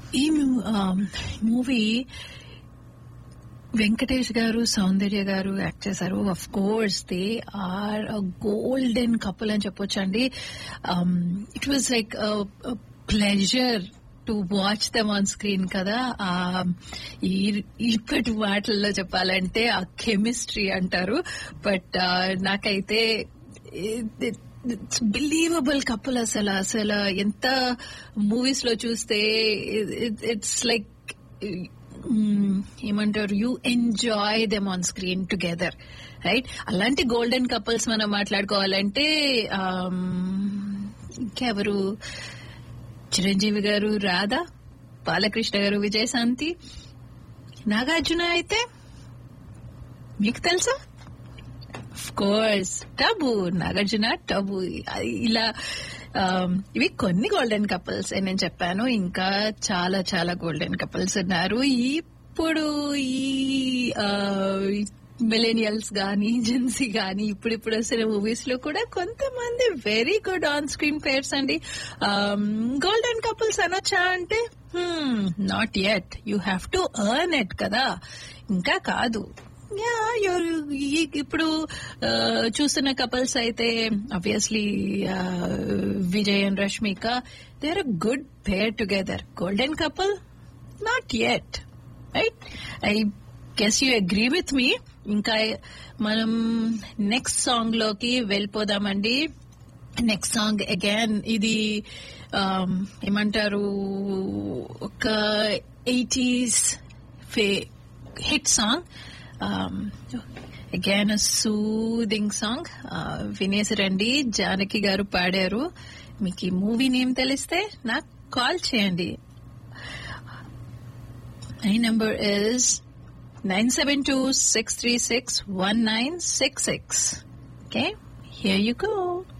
ఈ మూవీ వెంకటేష్ గారు సౌందర్య గారు యాక్ట్ చేశారు of course they are golden couple అని చెప్పొచ్చండి it was like pleasure to watch them on screen కదా ఆ ఈ- ఇప్పటి మాటల్లో చెప్పాలంటే ఆ కెమిస్ట్రీ అంటారు బట్ నాకైతే ఇట్స్ బిలీవబుల్ కపుల్ అసలు అసలు ఎంత మూవీస్ లో చూస్తే ఇట్స్ లైక్ ఏమంటారు you enjoy them on screen together right అలాంటి గోల్డెన్ కపుల్స్ మనం మాట్లాడుకోవాలంటే um, ఇంకెవరు చిరంజీవి గారు రాధా బాలకృష్ణ గారు విజయశాంతి నాగార్జున అయితే మీకు తెలుసా కోర్స్ టబు నాగార్జున టబు ఇలా um, ఇవి కొన్ని గోల్డెన్ కపుల్స్ నేను చెప్పాను ఇంకా చాలా చాలా గోల్డెన్ కపుల్స్ ఉన్నారు ఇప్పుడు ఈ మిలేనియల్స్ గానీ జెన్సీ గానీ ఇప్పుడిప్పుడు వస్తున్న మూవీస్ లో కూడా కొంతమంది very good on screen pairs అండి గోల్డెన్ కపుల్స్ అనొచ్చా అంటే not yet you have to earn it కదా ఇంకా కాదు యా ఇప్పుడు ఆ, చూస్తున్న కపుల్స్ అయితే obviously Vijay and Rashmika they are a good pair together golden couple not yet right I guess you agree with me ఇంకా మనం నెక్స్ట్ సాంగ్ లోకి వెళ్ళిపోదామండి నెక్స్ట్ సాంగ్ అగైన్ ఇది um, ఏమంటారు ఒక eighties hit song again soothing song వినేసి రండి జానకి గారు పాడారు మీకు ఈ మూవీ నేమ్ తెలిస్తే నాకు కాల్ చేయండి My number is 972-636-1966. Okay, here you go.